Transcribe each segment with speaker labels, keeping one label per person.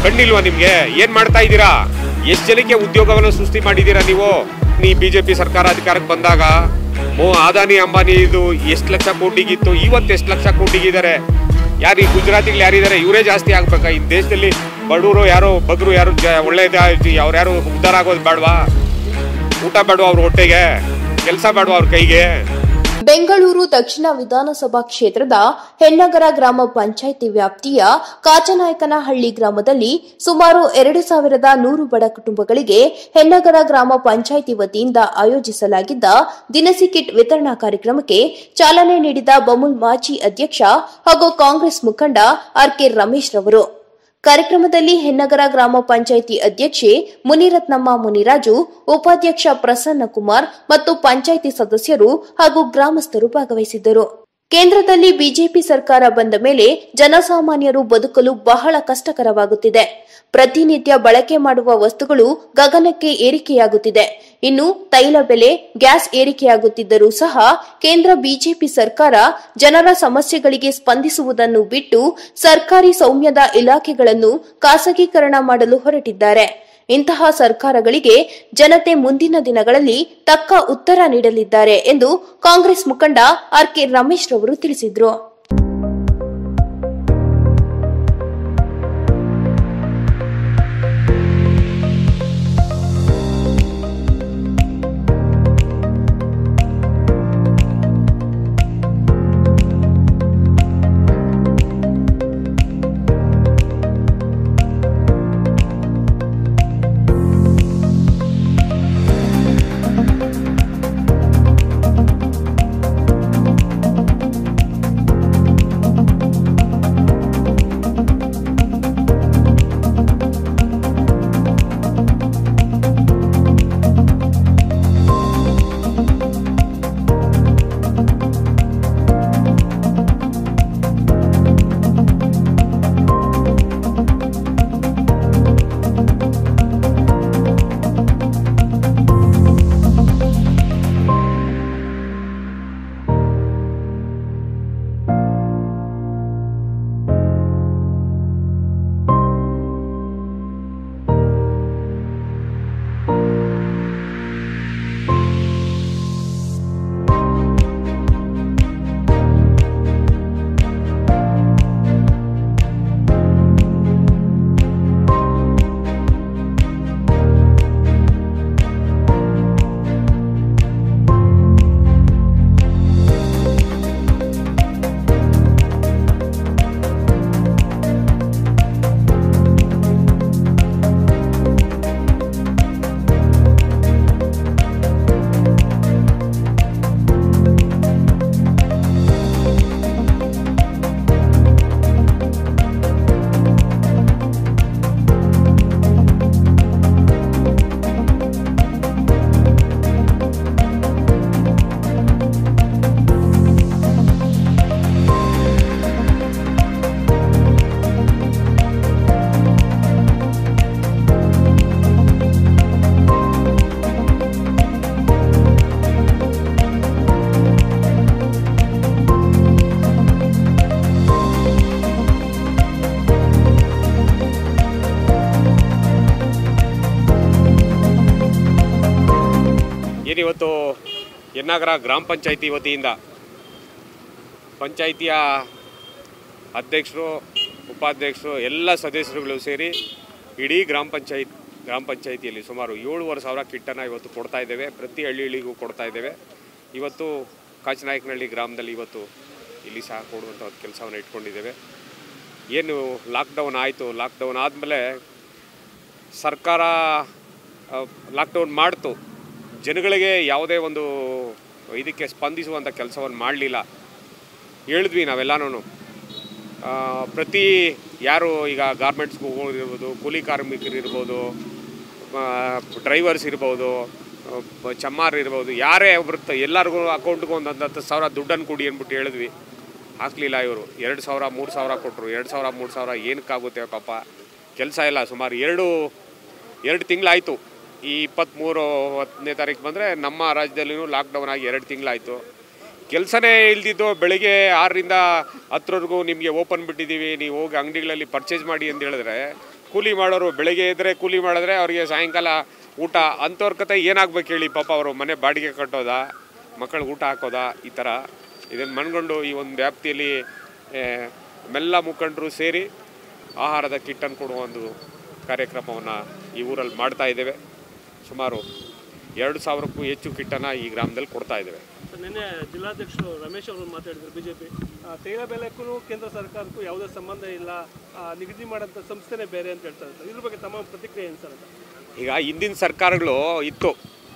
Speaker 1: ಕಣ್ಣಿಲ್ವಾ ನಿಮ್ಗೆ ಏನ್ ಮಾಡ್ತಾ ಇದ್ದೀರಾ ಎಷ್ಟು ಜನಕ್ಕೆ ಉದ್ಯೋಗವನ್ನು ಸೃಷ್ಟಿ ಮಾಡಿದ್ದೀರಾ ನೀವು ಈ ಬಿಜೆಪಿ ಸರ್ಕಾರ ಅಧಿಕಾರಕ್ಕೆ ಬಂದಾಗ ಮೋ ಅದಾನಿ ಅಂಬಾನಿ ಇದು ಎಷ್ಟು ಲಕ್ಷ ಕೋಟಿಗಿತ್ತು ಇವತ್ತು ಎಷ್ಟು ಲಕ್ಷ ಕೋಟಿಗಿದ್ದಾರೆ ಯಾರು ಈ ಗುಜರಾತಿಗಳು ಯಾರಿದ್ದಾರೆ ಇವರೇ ಜಾಸ್ತಿ ಆಗ್ಬೇಕಾ ಈ ದೇಶದಲ್ಲಿ ಬಡವರು ಯಾರು ಬಗ್ರು ಯಾರು ಜ- ಒಳ್ಳೆದ ಅವ್ರು ಯಾರು ಉದ್ಧಾರ ಆಗೋದು ಬೇಡವಾ ಊಟ ಬೇಡವಾ ಅವ್ರ ಹೊಟ್ಟೆಗೆ ಕೆಲಸ ಬೇಡವಾ ಅವ್ರ ಕೈಗೆ
Speaker 2: ಬೆಂಗಳೂರು ದಕ್ಷಿಣ ವಿಧಾನಸಭಾ ಕ್ಷೇತ್ರದ ಹೆನ್ನಗರ ಗ್ರಾಮ ಪಂಚಾಯಿತಿ ವ್ಯಾಪ್ತಿಯ ಕಾಚನಾಯಕನಹಳ್ಳಿ ಗ್ರಾಮದಲ್ಲಿ ಸುಮಾರು ಎರಡು ಸಾವಿರದ ನೂರು ಬಡ ಕುಟುಂಬಗಳಿಗೆ ಹೆನ್ನಗರ ಗ್ರಾಮ ಪಂಚಾಯಿತಿ ವತಿಯಿಂದ ಆಯೋಜಿಸಲಾಗಿದ್ದ ದಿನಸಿ ಕಿಟ್ ವಿತರಣಾ ಕಾರ್ಯಕ್ರಮಕ್ಕೆ ಚಾಲನೆ ನೀಡಿದ ಬಮುಲ್ ಮಾಜಿ ಅಧ್ಯಕ್ಷ ಹಾಗೂ ಕಾಂಗ್ರೆಸ್ ಮುಖಂಡ ಆರ್ ಕೆ ರಮೇಶ್ ರವರು ಕಾರ್ಯಕ್ರಮದಲ್ಲಿ ಹೆನ್ನಗರ ಗ್ರಾಮ ಪಂಚಾಯಿತಿ ಅಧ್ಯಕ್ಷೆ ಮುನಿರತ್ನಮ್ಮ ಮುನಿರಾಜು ಉಪಾಧ್ಯಕ್ಷ ಪ್ರಸನ್ನ ಕುಮಾರ್ ಮತ್ತು ಪಂಚಾಯಿತಿ ಸದಸ್ಯರು ಹಾಗೂ ಗ್ರಾಮಸ್ಥರು ಭಾಗವಹಿಸಿದ್ದರು ಕೇಂದ್ರದಲ್ಲಿ ಬಿಜೆಪಿ ಸರ್ಕಾರ ಬಂದ ಮೇಲೆ ಜನಸಾಮಾನ್ಯರು ಬದುಕಲು ಬಹಳ ಕಷ್ಟಕರವಾಗುತ್ತಿದೆ ಪ್ರತಿನಿತ್ಯ ಬಳಕೆ ಮಾಡುವ ವಸ್ತುಗಳು ಗಗನಕ್ಕೆ ಏರಿಕೆಯಾಗುತ್ತಿದೆ ಇನ್ನು ತೈಲ ಬೆಲೆ ಗ್ಯಾಸ್ ಏರಿಕೆಯಾಗುತ್ತಿದ್ದರೂ ಸಹ ಕೇಂದ್ರ ಬಿಜೆಪಿ ಸರ್ಕಾರ ಜನರ ಸಮಸ್ಯೆಗಳಿಗೆ ಸ್ಪಂದಿಸುವುದನ್ನು ಬಿಟ್ಟು ಸರ್ಕಾರಿ ಸೌಮ್ಯದ ಇಲಾಖೆಗಳನ್ನು ಖಾಸಗೀಕರಣ ಮಾಡಲು ಹೊರಟಿದ್ದಾರೆ ಇಂತಹ ಸರ್ಕಾರಗಳಿಗೆ ಜನತೆ ಮುಂದಿನ ದಿನಗಳಲ್ಲಿ ತಕ್ಕ ಉತ್ತರ ನೀಡಲಿದ್ದಾರೆ ಎಂದು ಕಾಂಗ್ರೆಸ್ ಮುಖಂಡ ಆರ್ ಕೆ ರಮೇಶ್ ರವರು ತಿಳಿಸಿದರು
Speaker 1: ಏನಿವತ್ತು ಎನ್ನಾಗರ ಗ್ರಾಮ ಪಂಚಾಯಿತಿ ವತಿಯಿಂದ ಪಂಚಾಯಿತಿಯ ಅಧ್ಯಕ್ಷರು ಉಪಾಧ್ಯಕ್ಷರು ಎಲ್ಲ ಸದಸ್ಯರುಗಳು ಸೇರಿ ಇಡೀ ಗ್ರಾಮ ಪಂಚಾಯತ್ ಗ್ರಾಮ ಪಂಚಾಯಿತಿಯಲ್ಲಿ ಸುಮಾರು ಏಳುವರೆ ಸಾವಿರ ಕಿಟ್ಟನ್ನು ಇವತ್ತು ಕೊಡ್ತಾ ಇದ್ದೇವೆ ಪ್ರತಿ ಹಳ್ಳಿ ಹಳ್ಳಿಗೂ ಕೊಡ್ತಾ ಇದ್ದೇವೆ ಇವತ್ತು ಕಾಚನಾಯಕನಹಳ್ಳಿ ಗ್ರಾಮದಲ್ಲಿ ಇವತ್ತು ಇಲ್ಲಿ ಸಹ ಕೊಡುವಂಥ ಒಂದು ಕೆಲಸವನ್ನು ಇಟ್ಕೊಂಡಿದ್ದೇವೆ ಏನು ಲಾಕ್ಡೌನ್ ಆಯಿತು ಲಾಕ್ಡೌನ್ ಆದಮೇಲೆ ಸರ್ಕಾರ ಲಾಕ್ಡೌನ್ ಮಾಡ್ತು ಜನಗಳಿಗೆ ಯಾವುದೇ ಒಂದು ಇದಕ್ಕೆ ಸ್ಪಂದಿಸುವಂಥ ಕೆಲಸವನ್ನು ಮಾಡಲಿಲ್ಲ ಹೇಳಿದ್ವಿ ನಾವೆಲ್ಲನೂ ಪ್ರತಿ ಯಾರು ಈಗ ಗಾರ್ಮೆಂಟ್ಸ್ಗೆ ಹೋಗೋದಿರ್ಬೋದು ಕೂಲಿ ಕಾರ್ಮಿಕರು ಇರ್ಬೋದು ಡ್ರೈವರ್ಸ್ ಇರ್ಬೋದು ಆ, ಬ- ಚಮ್ಮಾರ್ ಇರ್ಬೋದು ಯಾರೇ ಒಬ್ರು ತ- ಎಲ್ಲರಿಗೂ ಅಕೌಂಟ್ಗೆ ಒಂದು ಹತ್ತು ಸಾವಿರ ದುಡ್ಡನ್ನು ಕೊಡಿ ಅಂದ್ಬಿಟ್ಟು ಹೇಳಿದ್ವಿ ಹಾಕ್ಲಿಲ್ಲ ಇವರು ಎರಡು ಸಾವಿರ ಮೂರು ಸಾವಿರ ಕೊಟ್ಟರು ಎರಡು ಸಾವಿರ ಮೂರು ಸಾವಿರ ಏನಕ್ಕಾಗುತ್ತೆ ಪಾಪ ಕೆಲಸ ಇಲ್ಲ ಸುಮಾರು ಎರಡು ಎರಡು ತಿಂಗಳಾಯಿತು ಈ ಇಪ್ಪತ್ತ್ಮೂರು ಹತ್ತನೇ ತಾರೀಕು ಬಂದರೆ ನಮ್ಮ ರಾಜ್ಯದಲ್ಲಿನೂ ಲಾಕ್ಡೌನ್ ಆಗಿ ಎರಡು ತಿಂಗಳಾಯಿತು ಕೆಲಸನೇ ಇಲ್ದಿದ್ದು ಬೆಳಿಗ್ಗೆ ಆರರಿಂದ ಹತ್ತರವರೆಗೂ ನಿಮಗೆ ಓಪನ್ ಬಿಟ್ಟಿದ್ದೀವಿ ನೀವು ಹೋಗಿ ಅಂಗಡಿಗಳಲ್ಲಿ ಪರ್ಚೇಸ್ ಮಾಡಿ ಅಂತ ಹೇಳಿದ್ರೆ ಕೂಲಿ ಮಾಡೋರು ಬೆಳಗ್ಗೆ ಇದ್ದರೆ ಕೂಲಿ ಮಾಡಿದ್ರೆ ಅವರಿಗೆ ಸಾಯಂಕಾಲ ಊಟ ಅಂಥವ್ರ ಕತೆ ಏನಾಗ್ಬೇಕು ಹೇಳಿ ಪಾಪ ಅವರು ಮನೆ ಬಾಡಿಗೆ ಕಟ್ಟೋದಾ ಮಕ್ಕಳಿಗೆ ಊಟ ಹಾಕೋದಾ ಈ ಥರ ಇದನ್ನು ಮನ್ಕೊಂಡು ಈ ಒಂದು ವ್ಯಾಪ್ತಿಯಲ್ಲಿ ಆ, ಮೆಲ್ಲ ಮುಖಂಡರು ಸೇರಿ ಆಹಾರದ ಕಿಟ್ಟನ್ನು ಕೊಡುವ ಒಂದು ಕಾರ್ಯಕ್ರಮವನ್ನು ಈ ಊರಲ್ಲಿ ಮಾಡ್ತಾ ಇದ್ದೇವೆ ಸುಮಾರು ಎರಡು ಸಾವಿರಕ್ಕೂ ಹೆಚ್ಚು ಕಿಟ್ಟನ್ನು ಈ ಗ್ರಾಮದಲ್ಲಿ ಕೊಡ್ತಾ ಇದ್ದೇವೆ
Speaker 3: ಸರ್ ನಿನ್ನೆ ಜಿಲ್ಲಾಧ್ಯಕ್ಷರು ರಮೇಶ್ ಅವರು ಮಾತಾಡಿದ್ರು ಬಿಜೆಪಿ ತೈಲ ಬೆಲೆಕ್ಕೂ ಕೇಂದ್ರ ಸರ್ಕಾರಕ್ಕೂ ಯಾವುದೇ ಸಂಬಂಧ ಇಲ್ಲ ಆ, ನಿಗದಿ ಮಾಡೋಂಥ ಸಂಸ್ಥೆನೇ ಬೇರೆ ಅಂತ ಹೇಳ್ತಾರೆ ಸರ್ ಇದ್ರ ಬಗ್ಗೆ ತಮ್ಮ ಪ್ರತಿಕ್ರಿಯೆ ಏನು ಸರ್ ಅಂತ
Speaker 1: ಈಗ ಹಿಂದಿನ ಸರ್ಕಾರಗಳು ಇತ್ತು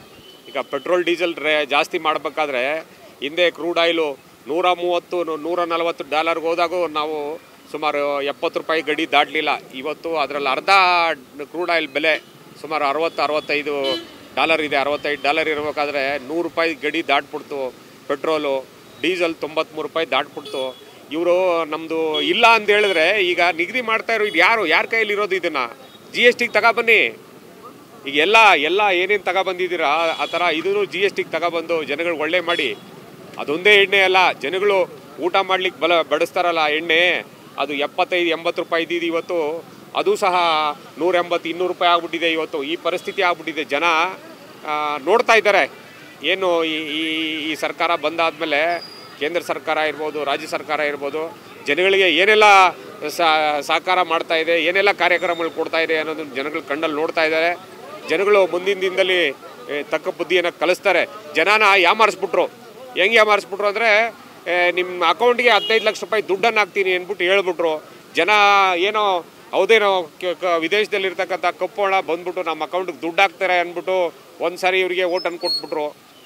Speaker 1: ಈಗ ಪೆಟ್ರೋಲ್ ಡೀಸೆಲ್ ರೇ ಜಾಸ್ತಿ ಮಾಡಬೇಕಾದ್ರೆ ಹಿಂದೆ ಕ್ರೂಡ್ ಆಯಿಲು ನೂರ ಮೂವತ್ತು ನೂ- ನೂರ ನಲವತ್ತು ಡಾಲರ್ಗೆ ಹೋದಾಗೂ ನಾವು ಸುಮಾರು ಎಪ್ಪತ್ತು ರೂಪಾಯಿ ಗಡಿ ದಾಟಲಿಲ್ಲ ಇವತ್ತು ಅದರಲ್ಲಿ ಅರ್ಧ ಕ್ರೂಡ್ ಆಯಿಲ್ ಬೆಲೆ ಸುಮಾರು ಅರವತ್ತು ಅರವತ್ತೈದು ಡಾಲರ್ ಇದೆ ಅರವತ್ತೈದು ಡಾಲರ್ ಇರಬೇಕಾದ್ರೆ ನೂರು ರೂಪಾಯಿ ಗಡಿ ದಾಟ್ಬಿಡ್ತು ಪೆಟ್ರೋಲು ಡೀಸೆಲ್ ತೊಂಬತ್ಮೂರು ರೂಪಾಯಿ ದಾಟ್ಬಿಡ್ತು ಇವರು ನಮ್ಮದು ಇಲ್ಲ ಅಂತ ಹೇಳಿದ್ರೆ ಈಗ ನಿಗದಿ ಮಾಡ್ತಾ ಇರೋ ಇದು ಯಾರು ಯಾರ ಕೈಯಲ್ಲಿ ಇರೋದು ಇದನ್ನು ಜಿ ಎಸ್ ಟಿಗೆ ತಗೊಬನ್ನಿ ಈಗ ಎಲ್ಲ ಎಲ್ಲ ಏನೇನು ತಗೊಬಂದಿದ್ದೀರಾ ಆ ಥರ ಇದನ್ನು ಜಿ ಎಸ್ ಟಿಗೆ ತಗೊಬಂದು ಜನಗಳು ಒಳ್ಳೆ ಮಾಡಿ ಅದೊಂದೇ ಎಣ್ಣೆ ಅಲ್ಲ ಜನಗಳು ಊಟ ಮಾಡ್ಲಿಕ್ಕೆ ಬಲ ಬಡಿಸ್ತಾರಲ್ಲ ಎಣ್ಣೆ ಅದು ಎಪ್ಪತ್ತೈದು ಎಂಬತ್ತು ರೂಪಾಯಿ ಇದ್ದಿದ್ದು ಇವತ್ತು ಅದು ಸಹ ನೂರ ಎಂಬತ್ತು ಇನ್ನೂರು ರೂಪಾಯಿ ಆಗ್ಬಿಟ್ಟಿದೆ ಇವತ್ತು ಈ ಪರಿಸ್ಥಿತಿ ಆಗ್ಬಿಟ್ಟಿದೆ ಜನ ಆ, ನೋಡ್ತಾ ಇದ್ದಾರೆ ಏನು ಈ ಈ- ಈ ಸರ್ಕಾರ ಬಂದಾದಮೇಲೆ ಕೇಂದ್ರ ಸರ್ಕಾರ ಇರ್ಬೋದು ರಾಜ್ಯ ಸರ್ಕಾರ ಇರ್ಬೋದು ಜನಗಳಿಗೆ ಏನೆಲ್ಲ ಸಾ- ಸಹಕಾರ ಮಾಡ್ತಾ ಇದೆ ಏನೆಲ್ಲ ಕಾರ್ಯಕ್ರಮಗಳು ಕೊಡ್ತಾ ಇದೆ ಅನ್ನೋದನ್ನ ಜನಗಳು ಕಣ್ಣಲ್ಲಿ ನೋಡ್ತಾ ಇದ್ದಾರೆ ಜನಗಳು ಮುಂದಿನ ದಿನದಲ್ಲಿ ಏ, ತಕ್ಕ ಬುದ್ಧಿಯನ್ನು ಕಲಿಸ್ತಾರೆ ಜನನ ಯಾಮಾರಿಸ್ಬಿಟ್ರು ಹೆಂಗೆ ಯಾಮಾರಿಸ್ಬಿಟ್ರು ಅಂದರೆ ನಿಮ್ಮ ಅಕೌಂಟ್ಗೆ ಹದಿನೈದು ಲಕ್ಷ ರೂಪಾಯಿ ದುಡ್ಡನ್ನು ಹಾಕ್ತೀನಿ ಅಂದ್ಬಿಟ್ಟು ಹೇಳ್ಬಿಟ್ರು ಜನ ಏನೋ ಹೌದೇನೋ ಕ- ಕ- ವಿದೇಶದಲ್ಲಿರ್ತಕ್ಕಂಥ ಕಪ್ಪು ಹಣ ಬಂದ್ಬಿಟ್ಟು ನಮ್ಮ ಅಕೌಂಟಿಗೆ ದುಡ್ಡು ಹಾಕ್ತಾರೆ ಅಂದ್ಬಿಟ್ಟು ಒಂದು ಸಾರಿ ಇವರಿಗೆ ಓಟನ್ನು ಕೊಟ್ಬಿಟ್ರು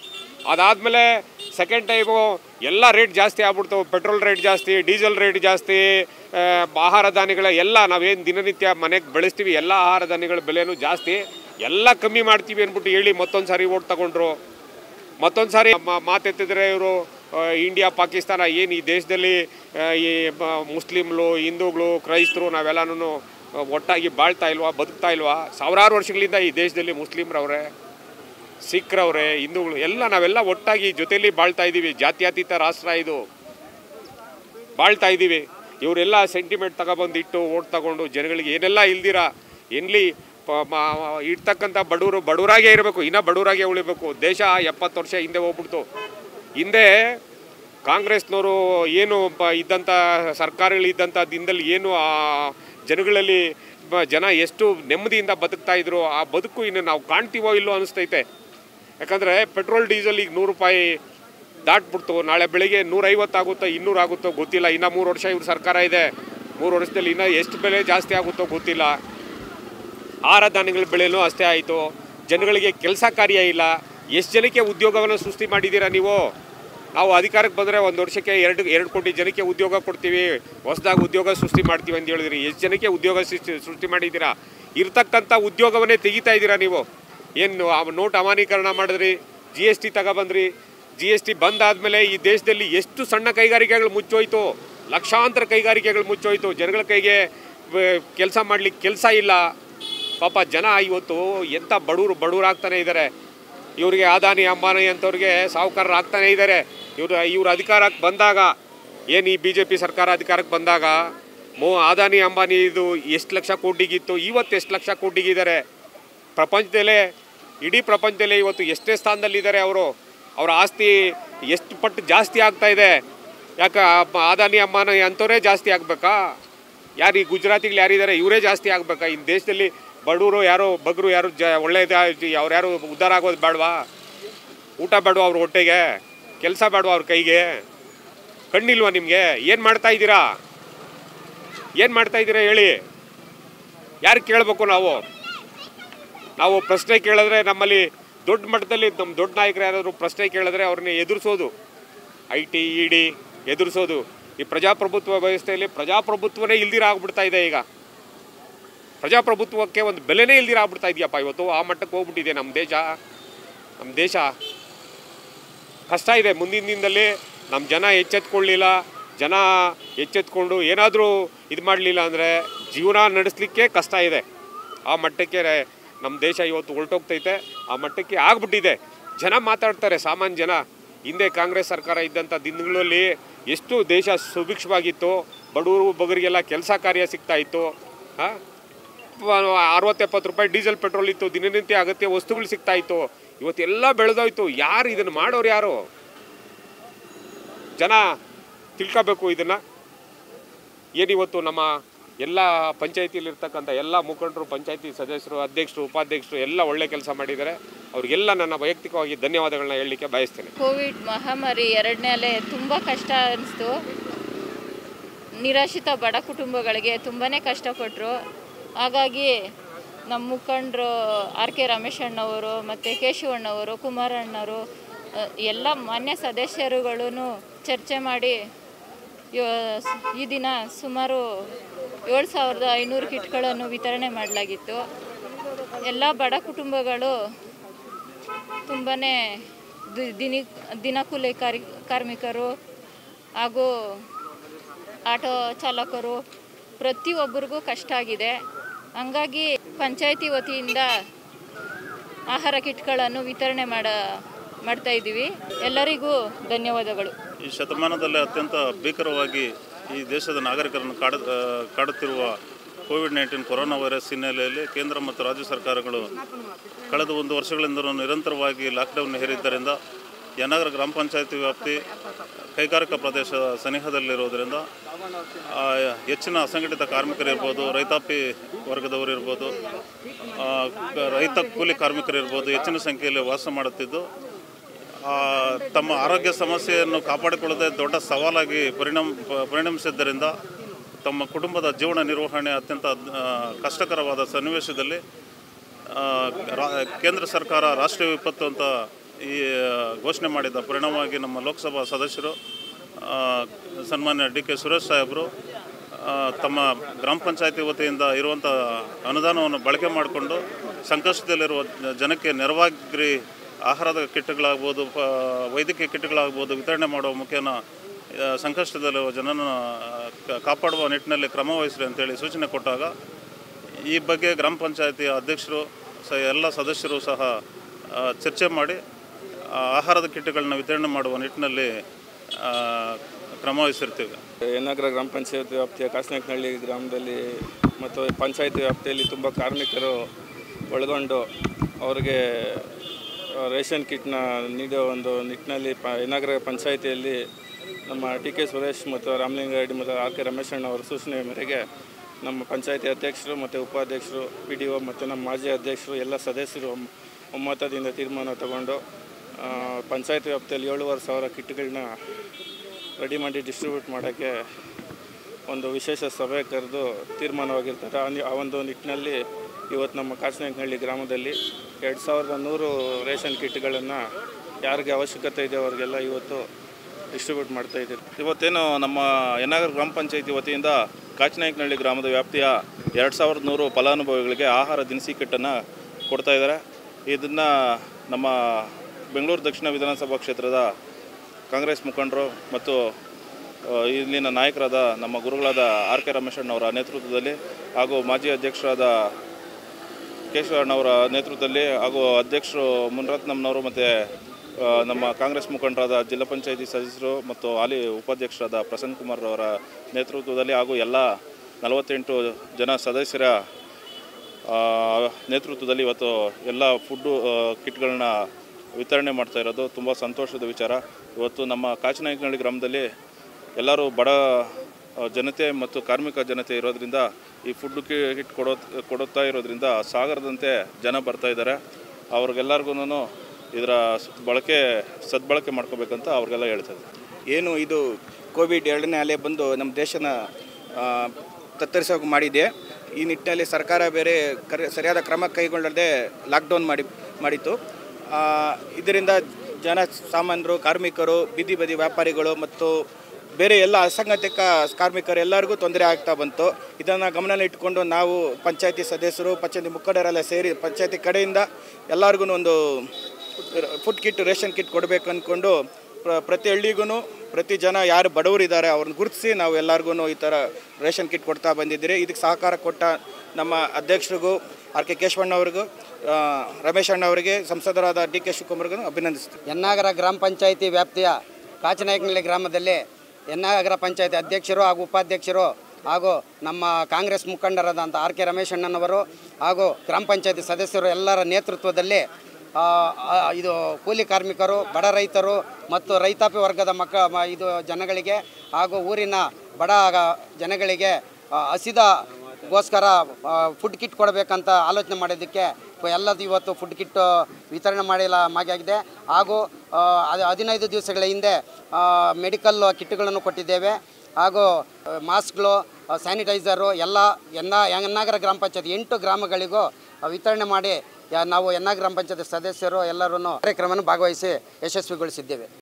Speaker 1: ಅದಾದಮೇಲೆ ಸೆಕೆಂಡ್ ಟೈಮು ಎಲ್ಲ ರೇಟ್ ಜಾಸ್ತಿ ಆಗ್ಬಿಡ್ತು ಪೆಟ್ರೋಲ್ ರೇಟ್ ಜಾಸ್ತಿ ಡೀಸೆಲ್ ರೇಟ್ ಜಾಸ್ತಿ ಆ, ಆಹಾರ ಧಾನ್ಯಗಳ ಎಲ್ಲ ನಾವೇನು ದಿನನಿತ್ಯ ಮನೆಗೆ ಬೆಳೆಸ್ತೀವಿ ಎಲ್ಲ ಆಹಾರ ಧಾನ್ಯಗಳ ಬೆಲೆನೂ ಜಾಸ್ತಿ ಎಲ್ಲ ಕಮ್ಮಿ ಮಾಡ್ತೀವಿ ಅಂದ್ಬಿಟ್ಟು ಹೇಳಿ ಮತ್ತೊಂದು ಸಾರಿ ಓಟ್ ತಗೊಂಡ್ರು ಮತ್ತೊಂದು ಸಾರಿ ಮ- ಮಾತೆತ್ತಿದ್ರೆ ಇವರು ಇಂಡಿಯಾ ಪಾಕಿಸ್ತಾನ ಏನು ಈ ದೇಶದಲ್ಲಿ ಆ, ಈ ಬ- ಮುಸ್ಲಿಮ್ಗಳು ಹಿಂದೂಗಳು ಕ್ರೈಸ್ತರು ನಾವೆಲ್ಲನೂ ಒಟ್ಟಾಗಿ ಬಾಳ್ತಾ ಇಲ್ವಾ ಬದುಕ್ತಾ ಇಲ್ವಾ ಸಾವಿರಾರು ವರ್ಷಗಳಿಂದ ಈ ದೇಶದಲ್ಲಿ ಮುಸ್ಲಿಮ್ರವ್ರೆ ಸಿಖ್ರವ್ರೆ ಹಿಂದೂಗಳು ಎಲ್ಲ ನಾವೆಲ್ಲ ಒಟ್ಟಾಗಿ ಜೊತೆಯಲ್ಲಿ ಬಾಳ್ತಾ ಇದ್ದೀವಿ ಜಾತ್ಯತೀತ ರಾಷ್ಟ್ರ ಇದು ಬಾಳ್ತಾ ಇದ್ದೀವಿ ಇವರೆಲ್ಲ ಸೆಂಟಿಮೆಂಟ್ ತಗೊಬಂದು ಇಟ್ಟು ಓಟ್ ತಗೊಂಡು ಜನಗಳಿಗೆ ಏನೆಲ್ಲ ಇಲ್ದಿರ ಎಲ್ಲಿ ಪ- ಮ- ಇರ್ತಕ್ಕಂಥ ಬಡವರು ಬಡವರಾಗೇ ಇರಬೇಕು ಇನ್ನೂ ಬಡವರಾಗೇ ಉಳಿಬೇಕು ದೇಶ ಎಪ್ಪತ್ತು ವರ್ಷ ಹಿಂದೆ ಹೋಗ್ಬಿಡ್ತು ಹಿಂದೆ ಕಾಂಗ್ರೆಸ್ನವರು ಏನು ಪ- ಇದ್ದಂಥ ಸರ್ಕಾರಗಳಿದ್ದಂಥ ದಿನದಲ್ಲಿ ಏನು ಆ ಜನಗಳಲ್ಲಿ ಬ- ಜನ ಎಷ್ಟು ನೆಮ್ಮದಿಯಿಂದ ಬದುಕ್ತಾ ಇದ್ರು ಆ ಬದುಕು ಇನ್ನು ನಾವು ಕಾಣ್ತೀವೋ ಇಲ್ಲೋ ಅನಿಸ್ತೈತೆ ಯಾಕಂದರೆ ಪೆಟ್ರೋಲ್ ಡೀಸೆಲ್ ಈಗ ನೂರು ರೂಪಾಯಿ ದಾಟ್ಬಿಡ್ತು ನಾಳೆ ಬೆಳಿಗ್ಗೆ ನೂರೈವತ್ತು ಆಗುತ್ತೋ ಇನ್ನೂರು ಆಗುತ್ತೋ ಗೊತ್ತಿಲ್ಲ ಇನ್ನು ಮೂರು ವರ್ಷ ಇವ್ರ ಸರ್ಕಾರ ಇದೆ ಮೂರು ವರ್ಷದಲ್ಲಿ ಇನ್ನೂ ಎಷ್ಟು ಬೆಲೆ ಜಾಸ್ತಿ ಆಗುತ್ತೋ ಗೊತ್ತಿಲ್ಲ ಆಹಾರ ಧಾನ್ಯಗಳ ಬೆಲೆನೂ ಅಷ್ಟೇ ಆಯಿತು ಜನಗಳಿಗೆ ಕೆಲಸ ಕಾರ್ಯ ಇಲ್ಲ ಎಷ್ಟು ಜನಕ್ಕೆ ಉದ್ಯೋಗವನ್ನು ಸೃಷ್ಟಿ ಮಾಡಿದ್ದೀರಾ ನೀವು ನಾವು ಅಧಿಕಾರಕ್ಕೆ ಬಂದರೆ ಒಂದು ವರ್ಷಕ್ಕೆ ಎರಡು ಎರಡು ಕೋಟಿ ಜನಕ್ಕೆ ಉದ್ಯೋಗ ಕೊಡ್ತೀವಿ ಹೊಸದಾಗಿ ಉದ್ಯೋಗ ಸೃಷ್ಟಿ ಮಾಡ್ತೀವಿ ಅಂತ ಹೇಳಿದ್ರಿ ಎಷ್ಟು ಜನಕ್ಕೆ ಉದ್ಯೋಗ ಸೃಷ್ಟಿ ಸೃಷ್ಟಿ ಮಾಡಿದ್ದೀರಾ ಇರ್ತಕ್ಕಂಥ ಉದ್ಯೋಗವನ್ನೇ ತೆಗಿತಾ ಇದ್ದೀರಾ ನೀವು ಏನು ಆ ನೋಟ್ ಅಮಾನೀಕರಣ ಮಾಡಿದ್ರಿ ಜಿ ಎಸ್ ಟಿ ತಗೊಬಂದ್ರಿ ಜಿ ಎಸ್ ಟಿ ಬಂದಾದಮೇಲೆ ಈ ದೇಶದಲ್ಲಿ ಎಷ್ಟು ಸಣ್ಣ ಕೈಗಾರಿಕೆಗಳು ಮುಚ್ಚೋಯ್ತು ಲಕ್ಷಾಂತರ ಕೈಗಾರಿಕೆಗಳು ಮುಚ್ಚೋಯ್ತು ಜನಗಳ ಕೈಗೆ ಕೆಲಸ ಮಾಡ್ಲಿಕ್ಕೆ ಕೆಲಸ ಇಲ್ಲ ಪಾಪ ಜನ ಇವತ್ತು ಎಂಥ ಬಡವರು ಬಡವರು ಆಗ್ತಾನೆ ಇದ್ದಾರೆ ಇವರಿಗೆ ಅದಾನಿ ಅಂಬಾನಿ ಅಂಥವ್ರಿಗೆ ಸಾಹುಕಾರರು ಆಗ್ತಾನೆ ಇದ್ದಾರೆ ಇವರು ಇವ್ರ ಅಧಿಕಾರಕ್ಕೆ ಬಂದಾಗ ಏನು ಈ ಬಿ ಜೆ ಪಿ ಸರ್ಕಾರ ಅಧಿಕಾರಕ್ಕೆ ಬಂದಾಗ ಮೋ ಅದಾನಿ ಅಂಬಾನಿ ಇದು ಎಷ್ಟು ಲಕ್ಷ ಕೋಟಿಗಿತ್ತು ಇವತ್ತು ಎಷ್ಟು ಲಕ್ಷ ಕೋಟಿಗಿದ್ದಾರೆ ಪ್ರಪಂಚದಲ್ಲೇ ಇಡೀ ಪ್ರಪಂಚದಲ್ಲೇ ಇವತ್ತು ಎಷ್ಟೇ ಸ್ಥಾನದಲ್ಲಿದ್ದಾರೆ ಅವರು ಅವರ ಆಸ್ತಿ ಎಷ್ಟು ಪಟ್ಟು ಜಾಸ್ತಿ ಆಗ್ತಾ ಇದೆ ಯಾಕ ಅಪ್ಪ- ಅದಾನಿ ಅಂಬಾನಿ ಅಂಥವರೇ ಜಾಸ್ತಿ ಆಗಬೇಕಾ ಯಾರು ಈ ಗುಜರಾತಿಗಳು ಯಾರಿದ್ದಾರೆ ಇವರೇ ಜಾಸ್ತಿ ಆಗಬೇಕಾ ಇನ್ನು ದೇಶದಲ್ಲಿ ಬಡವರು ಯಾರೋ ಬಗ್ರು ಯಾರು ಜ ಒಳ್ಳೆಯದ ಅವ್ರು ಯಾರು ಉದ್ಧಾರ ಆಗೋದು ಬೇಡವಾ ಊಟ ಬೇಡವಾ ಅವ್ರ ಹೊಟ್ಟೆಗೆ ಕೆಲಸ ಬೇಡವಾ ಅವ್ರ ಕೈಗೆ ಕಣ್ಣಿಲ್ವಾ ನಿಮಗೆ ಏನು ಮಾಡ್ತಾ ಇದ್ದೀರಾ ಏನು ಮಾಡ್ತಾ ಇದ್ದೀರಾ ಹೇಳಿ ಯಾರು ಕೇಳಬೇಕು ನಾವು ನಾವು ಪ್ರಶ್ನೆ ಕೇಳಿದ್ರೆ ನಮ್ಮಲ್ಲಿ ದೊಡ್ಡ ಮಟ್ಟದಲ್ಲಿ ನಮ್ಮ ದೊಡ್ಡ ನಾಯಕರು ಯಾರಾದರೂ ಪ್ರಶ್ನೆ ಕೇಳಿದ್ರೆ ಅವ್ರನ್ನ ಎದುರಿಸೋದು ಐ ಟಿ ಇ ಡಿ ಎದುರಿಸೋದು ಈ ಪ್ರಜಾಪ್ರಭುತ್ವ ವ್ಯವಸ್ಥೆಯಲ್ಲಿ ಪ್ರಜಾಪ್ರಭುತ್ವನೇ ಇಲ್ದಿರ ಆಗ್ಬಿಡ್ತಾ ಇದೆ ಈಗ ಪ್ರಜಾಪ್ರಭುತ್ವಕ್ಕೆ ಒಂದು ಬೆಲೆನೇ ಇಲ್ದಿರ ಆಗ್ಬಿಡ್ತಾ ಇದೆಯಪ್ಪ ಇವತ್ತು ಆ ಮಟ್ಟಕ್ಕೆ ಹೋಗ್ಬಿಟ್ಟಿದೆ ನಮ್ಮ ದೇಶ ನಮ್ಮ ದೇಶ ಕಷ್ಟ ಇದೆ ಮುಂದಿನ ದಿನದಲ್ಲಿ ನಮ್ಮ ಜನ ಎಚ್ಚೆತ್ಕೊಳ್ಳಿಲ್ಲ ಜನ ಎಚ್ಚೆತ್ಕೊಂಡು ಏನಾದರೂ ಇದು ಮಾಡಲಿಲ್ಲ ಅಂದರೆ ಜೀವನ ನಡೆಸಲಿಕ್ಕೆ ಕಷ್ಟ ಇದೆ ಆ ಮಟ್ಟಕ್ಕೆ ನಮ್ಮ ದೇಶ ಇವತ್ತು ಹೊರಟೋಗ್ತೈತೆ ಆ ಮಟ್ಟಕ್ಕೆ ಆಗ್ಬಿಟ್ಟಿದೆ ಜನ ಮಾತಾಡ್ತಾರೆ ಸಾಮಾನ್ಯ ಜನ ಹಿಂದೆ ಕಾಂಗ್ರೆಸ್ ಸರ್ಕಾರ ಇದ್ದಂಥ ದಿನಗಳಲ್ಲಿ ಎಷ್ಟು ದೇಶ ಸುಭಿಕ್ಷವಾಗಿತ್ತು ಬಡವರು ಬಗರಿಗೆಲ್ಲ ಕೆಲಸ ಕಾರ್ಯ ಸಿಗ್ತಾ ಇತ್ತು ಹಾಂ ಅರವತ್ತು ಎಪ್ಪತ್ತು ರೂಪಾಯಿ ಡೀಸೆಲ್ ಪೆಟ್ರೋಲ್ ಇತ್ತು ದಿನನಿತ್ಯ ಅಗತ್ಯ ವಸ್ತುಗಳು ಸಿಗ್ತಾ ಇತ್ತು ಇವತ್ತೆಲ್ಲ ಬೆಳೆದೋಯ್ತು ಯಾರು ಇದನ್ನು ಮಾಡೋರು ಯಾರು ಜನ ತಿಳ್ಕೋಬೇಕು ಇದನ್ನು ಏನಿವತ್ತು ನಮ್ಮ ಎಲ್ಲ ಪಂಚಾಯತಿಲಿರ್ತಕ್ಕಂಥ ಎಲ್ಲ ಮುಖಂಡರು ಪಂಚಾಯತಿ ಸದಸ್ಯರು ಅಧ್ಯಕ್ಷರು ಉಪಾಧ್ಯಕ್ಷರು ಎಲ್ಲ ಒಳ್ಳೆ ಕೆಲಸ ಮಾಡಿದ್ದಾರೆ ಅವ್ರಿಗೆಲ್ಲ ನನ್ನ ವೈಯಕ್ತಿಕವಾಗಿ ಧನ್ಯವಾದಗಳನ್ನ ಹೇಳಲಿಕ್ಕೆ ಬಯಸ್ತೇನೆ
Speaker 4: ಕೋವಿಡ್ ಮಹಾಮಾರಿ ಎರಡನೇ ಅಲೆ ತುಂಬ ಕಷ್ಟ ಅನಿಸ್ತು ನಿರಾಶ್ರಿತ ಬಡ ಕುಟುಂಬಗಳಿಗೆ ತುಂಬಾ ಕಷ್ಟಪಟ್ಟರು ಹಾಗಾಗಿ ನಮ್ಮ ಮುಖಂಡರು ಆರ್ ಕೆ ರಮೇಶ್ ಅಣ್ಣವರು ಮತ್ತು ಕೇಶವಣ್ಣವರು ಕುಮಾರಣ್ಣವರು ಅ, ಎಲ್ಲ ಮಾನ್ಯ ಸದಸ್ಯರುಗಳೂ ಚರ್ಚೆ ಮಾಡಿ ಯೋ- ಈ ದಿನ ಸುಮಾರು ಏಳು ಸಾವಿರದ ಐನೂರು ಕಿಟ್ಗಳನ್ನು ವಿತರಣೆ ಮಾಡಲಾಗಿತ್ತು ಎಲ್ಲ ಬಡ ಕುಟುಂಬಗಳು ತುಂಬಾ ದಿನ ದಿನಕೂಲಿ ಕಾರಿ ಕಾರ್ಮಿಕರು ಹಾಗೂ ಆಟೋ ಚಾಲಕರು ಪ್ರತಿಯೊಬ್ಬರಿಗೂ ಕಷ್ಟ ಆಗಿದೆ ಹಂಗಾಗಿ ಪಂಚಾಯಿತಿ ವತಿಯಿಂದ ಆಹಾರ ಕಿಟ್ಗಳನ್ನು ವಿತರಣೆ ಮಾಡ ಮಾಡ್ತಾ ಇದ್ದೀವಿ ಎಲ್ಲರಿಗೂ ಧನ್ಯವಾದಗಳು
Speaker 5: ಈ ಶತಮಾನದಲ್ಲೇ ಅತ್ಯಂತ ಭೀಕರವಾಗಿ ಈ ದೇಶದ ನಾಗರಿಕರನ್ನು ಕಾಡ ಆ, ಕಾಡುತ್ತಿರುವ ಕೋವಿಡ್ ನೈನ್ಟೀನ್ ಕೊರೋನಾ ವೈರಸ್ ಹಿನ್ನೆಲೆಯಲ್ಲಿ ಕೇಂದ್ರ ಮತ್ತು ರಾಜ್ಯ ಸರ್ಕಾರಗಳು ಕಳೆದ ಒಂದು ವರ್ಷಗಳಿಂದ ನಿರಂತರವಾಗಿ ಲಾಕ್ಡೌನ್ ಹೇರಿದ್ದರಿಂದ ಯನಗರ ಗ್ರಾಮ ಪಂಚಾಯತಿ ವ್ಯಾಪ್ತಿ ಕೈಗಾರಿಕಾ ಪ್ರದೇಶ ಸನಿಹದಲ್ಲಿರುವುದರಿಂದ ಆ, ಹೆಚ್ಚಿನ ಅಸಂಘಟಿತ ಕಾರ್ಮಿಕರಿರ್ಬೋದು ರೈತಾಪಿ ವರ್ಗದವರು ಇರ್ಬೋದು ಆ, ಕ- ರೈತ ಕೂಲಿ ಕಾರ್ಮಿಕರಿರ್ಬೋದು ಹೆಚ್ಚಿನ ಸಂಖ್ಯೆಯಲ್ಲಿ ವಾಸ ಮಾಡುತ್ತಿದ್ದು ಆ, ತಮ್ಮ ಆರೋಗ್ಯ ಸಮಸ್ಯೆಯನ್ನು ಕಾಪಾಡಿಕೊಳ್ಳದೆ ದೊಡ್ಡ ಸವಾಲಾಗಿ ಪರಿಣಾಮ ಪ- ಪರಿಣಮಿಸಿದ್ದರಿಂದ ತಮ್ಮ ಕುಟುಂಬದ ಜೀವನ ನಿರ್ವಹಣೆ ಅತ್ಯಂತ ಆ, ಕಷ್ಟಕರವಾದ ಸನ್ನಿವೇಶದಲ್ಲಿ ಆ, ರಾ- ಕೇಂದ್ರ ಸರ್ಕಾರ ರಾಷ್ಟ್ರೀಯ ವಿಪತ್ತು ಅಂತ ಈ ಆ, ಘೋಷಣೆ ಮಾಡಿದ ಪರಿಣಾಮವಾಗಿ ನಮ್ಮ ಲೋಕಸಭಾ ಸದಸ್ಯರು ಆ, ಸನ್ಮಾನ್ಯ ಡಿ ಕೆ ಸುರೇಶ್ ಸಾಹೇಬರು ಆ, ತಮ್ಮ ಗ್ರಾಮ ಪಂಚಾಯತಿ ವತಿಯಿಂದ ಇರುವಂಥ ಅನುದಾನವನ್ನು ಬಳಕೆ ಮಾಡಿಕೊಂಡು ಸಂಕಷ್ಟದಲ್ಲಿರುವ ಜ- ಜನಕ್ಕೆ ನೆರವಾಗಿರಿ ಆಹಾರದ ಕಿಟ್ಗಳಾಗ್ಬೋದು ಪ ವೈದ್ಯಕೀಯ ಕಿಟ್ಗಳಾಗ್ಬೋದು ವಿತರಣೆ ಮಾಡುವ ಮುಖೇನ ಆ, ಸಂಕಷ್ಟದಲ್ಲಿರುವ ಜನನ ಆ, ಕಾಪಾಡುವ ನಿಟ್ಟಿನಲ್ಲಿ ಕ್ರಮ ವಹಿಸ್ರಿ ಅಂತೇಳಿ ಸೂಚನೆ ಕೊಟ್ಟಾಗ ಈ ಬಗ್ಗೆ ಗ್ರಾಮ ಪಂಚಾಯತಿಯ ಅಧ್ಯಕ್ಷರು ಸಹ ಎಲ್ಲ ಸದಸ್ಯರು ಸಹ ಆ, ಚರ್ಚೆ ಮಾಡಿ ಆ, ಆಹಾರದ ಕಿಟ್ಗಳನ್ನ ವಿತರಣೆ ಮಾಡುವ ನಿಟ್ಟಿನಲ್ಲಿ ಆ, ಕ್ರಮ ವಹಿಸಿರ್ತೀವಿ
Speaker 6: ಯನಗರ ಗ್ರಾಮ ಪಂಚಾಯತ್ ವ್ಯಾಪ್ತಿಯ ಕಾಸನಕನಹಳ್ಳಿ ಗ್ರಾಮದಲ್ಲಿ ಮತ್ತು ಪಂಚಾಯತ್ ವ್ಯಾಪ್ತಿಯಲ್ಲಿ ತುಂಬ ಕಾರ್ಮಿಕರು ಒಳಗೊಂಡು ಅವರಿಗೆ ಆ, ರೇಷನ್ ಕಿಟ್ನ ನೀಡೋ ಒಂದು ನಿಟ್ಟಿನಲ್ಲಿ ಪ ಯನಗರ ಪಂಚಾಯಿತಿಯಲ್ಲಿ ನಮ್ಮ ಟಿ ಕೆ ಸುರೇಶ್ ಮತ್ತು ರಾಮಲಿಂಗಾರೆಡ್ಡಿ ಮತ್ತು ಆರ್ ಕೆ ರಮೇಶಣ್ಣ ಅವರ ಸೂಚನೆ ಮೇರೆಗೆ ನಮ್ಮ ಪಂಚಾಯತಿ ಅಧ್ಯಕ್ಷರು ಮತ್ತು ಉಪಾಧ್ಯಕ್ಷರು ಪಿ ಡಿ ಒ ಮತ್ತು ನಮ್ಮ ಮಾಜಿ ಅಧ್ಯಕ್ಷರು ಎಲ್ಲ ಸದಸ್ಯರು ಒಮ್- ಒಮ್ಮತದಿಂದ ತೀರ್ಮಾನ ತಗೊಂಡು ಆ, ಪಂಚಾಯತ್ ವ್ಯಾಪ್ತಿಯಲ್ಲಿ ಏಳುವರೆ ಸಾವಿರ ಕಿಟ್ಗಳನ್ನ ರೆಡಿ ಮಾಡಿ ಡಿಸ್ಟ್ರಿಬ್ಯೂಟ್ ಮಾಡೋಕ್ಕೆ ಒಂದು ವಿಶೇಷ ಸಭೆ ಕರೆದು ತೀರ್ಮಾನವಾಗಿರ್ತಾರೆ ಆ ನಿ- ಆ ಒಂದು ನಿಟ್ಟಿನಲ್ಲಿ ಇವತ್ತು ನಮ್ಮ ಕಾಸನಹಳ್ಳಿ ಗ್ರಾಮದಲ್ಲಿ ಎರಡು ಸಾವಿರದ ನೂರು ರೇಷನ್ ಕಿಟ್ಗಳನ್ನು ಯಾರಿಗೆ ಅವಶ್ಯಕತೆ ಇದೆ ಅವರಿಗೆಲ್ಲ ಇವತ್ತು ಡಿಸ್ಟ್ರಿಬ್ಯೂಟ್ ಮಾಡ್ತಾ ಇದ್ದೀವಿ
Speaker 7: ಇವತ್ತೇನು ನಮ್ಮ ಯನಗರ ಗ್ರಾಮ ಪಂಚಾಯತಿ ವತಿಯಿಂದ ಕಾಚಿನಾಯಕನಹಳ್ಳಿ ಗ್ರಾಮದ ವ್ಯಾಪ್ತಿಯ ಎರಡು ಸಾವಿರದ ನೂರು ಫಲಾನುಭವಿಗಳಿಗೆ ಆಹಾರ ದಿನಸಿ ಕಿಟ್ಟನ್ನು ಕೊಡ್ತಾ ಇದ್ದಾರೆ ಇದನ್ನು ನಮ್ಮ ಬೆಂಗಳೂರು ದಕ್ಷಿಣ ವಿಧಾನಸಭಾ ಕ್ಷೇತ್ರದ ಕಾಂಗ್ರೆಸ್ ಮುಖಂಡರು ಮತ್ತು ಆ, ಇಲ್ಲಿನ ನಾಯಕರಾದ ನಮ್ಮ ಗುರುಗಳಾದ ಆರ್ ಕೆ ರಮೇಶಣ್ಣವರ ನೇತೃತ್ವದಲ್ಲಿ ಹಾಗೂ ಮಾಜಿ ಅಧ್ಯಕ್ಷರಾದ ಕೇಶವಣ್ಣವರ ನೇತೃತ್ವದಲ್ಲಿ ಹಾಗೂ ಅಧ್ಯಕ್ಷರು ಮುನರತ್ನಮ್ನವರು ಮತ್ತು ಆ, ನಮ್ಮ ಕಾಂಗ್ರೆಸ್ ಮುಖಂಡರಾದ ಜಿಲ್ಲಾ ಪಂಚಾಯತಿ ಸದಸ್ಯರು ಮತ್ತು ಹಾಲಿ ಉಪಾಧ್ಯಕ್ಷರಾದ ಪ್ರಸನ್ನ ಕುಮಾರ್ ಅವರ ನೇತೃತ್ವದಲ್ಲಿ ಹಾಗೂ ಎಲ್ಲ ನಲವತ್ತೆಂಟು ಜನ ಸದಸ್ಯರ ಆ, ನೇತೃತ್ವದಲ್ಲಿ ಇವತ್ತು ಎಲ್ಲ ಫುಡ್ಡು ಕಿಟ್ಗಳನ್ನ ವಿತರಣೆ ಮಾಡ್ತಾ ಇರೋದು ತುಂಬ ಸಂತೋಷದ ವಿಚಾರ ಇವತ್ತು ನಮ್ಮ ಕಾಚಿನಾಯಕನಹಳ್ಳಿ ಗ್ರಾಮದಲ್ಲಿ ಎಲ್ಲರೂ ಬಡ ಆ, ಜನತೆ ಮತ್ತು ಕಾರ್ಮಿಕ ಜನತೆ ಇರೋದ್ರಿಂದ ಈ ಫುಡ್ ಕಿಟ್ ಕೊಡೋ ಕೊಡುತ್ತಾ ಇರೋದ್ರಿಂದ ಸಾಗರದಂತೆ ಜನ ಬರ್ತಾ ಇದ್ದಾರೆ ಅವ್ರಿಗೆಲ್ಲರಿಗೂ ಇದರ ಸ್- ಬಳಕೆ ಸದ್ಬಳಕೆ ಮಾಡ್ಕೋಬೇಕಂತ ಅವ್ರಿಗೆಲ್ಲ ಹೇಳ್ತಾ ಇದ್ದೀನಿ
Speaker 8: ಏನು ಇದು ಕೋವಿಡ್ ಎರಡನೇ ಅಲೆ ಬಂದು ನಮ್ಮ ದೇಶನ ಆ, ತತ್ತರಿಸೋಕೆ ಮಾಡಿದೆ ಈ ನಿಟ್ಟಿನಲ್ಲಿ ಸರ್ಕಾರ ಬೇರೆ ಕರೆ ಸರಿಯಾದ ಕ್ರಮ ಕೈಗೊಳ್ಳದೆ ಲಾಕ್ಡೌನ್ ಮಾಡಿ ಮಾಡಿತ್ತು ಆ, ಇದರಿಂದ ಜನ ಸಾಮಾನ್ಯರು ಕಾರ್ಮಿಕರು ಬೀದಿ ಬದಿ ವ್ಯಾಪಾರಿಗಳು ಮತ್ತು ಬೇರೆ ಎಲ್ಲ ಅಸಂಘಟಿತ ಕಾರ್ಮಿಕರು ಎಲ್ಲರಿಗೂ ತೊಂದರೆ ಆಗ್ತಾ ಬಂತು ಇದನ್ನು ಗಮನದಲ್ಲಿ ಇಟ್ಕೊಂಡು ನಾವು ಪಂಚಾಯತಿ ಸದಸ್ಯರು ಪಂಚಾಯತಿ ಮುಖಂಡರೆಲ್ಲ ಸೇರಿ ಪಂಚಾಯತಿ ಕಡೆಯಿಂದ ಎಲ್ಲರಿಗೂ ಒಂದು ಫುಡ್ ಕಿಟ್ ರೇಷನ್ ಕಿಟ್ ಕೊಡಬೇಕು ಅಂದ್ಕೊಂಡು ಪ್ರ ಪ್ರತಿ ಹಳ್ಳಿಗೂ ಪ್ರತಿ ಜನ ಯಾರು ಬಡವರಿದ್ದಾರೆ ಅವ್ರನ್ನ ಗುರುತಿಸಿ ನಾವು ಎಲ್ಲರಿಗೂ ಈ ಥರ ರೇಷನ್ ಕಿಟ್ ಕೊಡ್ತಾ ಬಂದಿದ್ದೀರಿ ಇದಕ್ಕೆ ಸಹಕಾರ ಕೊಟ್ಟ ನಮ್ಮ ಅಧ್ಯಕ್ಷರಿಗೂ ಆರ್ ಕೆ ಕೇಶವಣ್ಣ ಅವ್ರಿಗೂ ಆ, ರಮೇಶ್ ಅಣ್ಣ ಅವರಿಗೆ ಸಂಸದರಾದ ಡಿ ಕೆ ಶಿವಕುಮಾರ್ಗೂ ಅಭಿನಂದಿಸ್ತೀನಿ
Speaker 9: ಯನ್ನಾಗರ ಗ್ರಾಮ ಪಂಚಾಯಿತಿ ವ್ಯಾಪ್ತಿಯ ಕಾಚನಾಯಕನಹಳ್ಳಿ ಗ್ರಾಮದಲ್ಲಿ ಯನ್ನಾಗರ ಪಂಚಾಯತಿ ಅಧ್ಯಕ್ಷರು ಹಾಗೂ ಉಪಾಧ್ಯಕ್ಷರು ಹಾಗೂ ನಮ್ಮ ಕಾಂಗ್ರೆಸ್ ಮುಖಂಡರಾದಂಥ ಆರ್ ಕೆ ರಮೇಶ್ ಅಣ್ಣನವರು ಹಾಗೂ ಗ್ರಾಮ ಪಂಚಾಯತಿ ಸದಸ್ಯರು ಎಲ್ಲರ ನೇತೃತ್ವದಲ್ಲಿ ಆ, ಆ, ಇದು ಕೂಲಿ ಕಾರ್ಮಿಕರು ಬಡ ರೈತರು ಮತ್ತು ರೈತಾಪಿ ವರ್ಗದ ಮಕ್ಕ ಮ- ಇದು ಜನಗಳಿಗೆ ಹಾಗೂ ಊರಿನ ಬಡ ಜನಗಳಿಗೆ ಆ, ಹಸಿದಗೋಸ್ಕರ ಫುಡ್ ಕಿಟ್ ಕೊಡಬೇಕಂತ ಆಲೋಚನೆ ಮಾಡಿದ್ದಕ್ಕೆ ಎಲ್ಲದು ಇವತ್ತು ಫುಡ್ ಕಿಟ್ ವಿತರಣೆ ಮಾಡಿಲ್ಲ ಆಗಿದೆ ಹಾಗೂ ಆ, ಅದು ಹದಿನೈದು ದಿವಸಗಳ ಹಿಂದೆ ಮೆಡಿಕಲ್ ಕಿಟ್ಗಳನ್ನು ಕೊಟ್ಟಿದ್ದೇವೆ ಹಾಗೂ ಆ, ಮಾಸ್ಕ್ಗಳು ಆ, ಸ್ಯಾನಿಟೈಸರು ಎಲ್ಲ ಎನ್ನ ಯನ್ನಾಗರ ಗ್ರಾಮ ಪಂಚಾಯತ್ ಎಂಟು ಗ್ರಾಮಗಳಿಗೂ ಆ, ವಿತರಣೆ ಮಾಡಿ ಯಾ- ನಾವು ಎನ್ನ ಗ್ರಾಮ ಪಂಚಾಯತ್ ಸದಸ್ಯರು ಎಲ್ಲರೂ ಕಾರ್ಯಕ್ರಮವನ್ನು ಭಾಗವಹಿಸಿ ಯಶಸ್ವಿಗೊಳಿಸಿದ್ದೇವೆ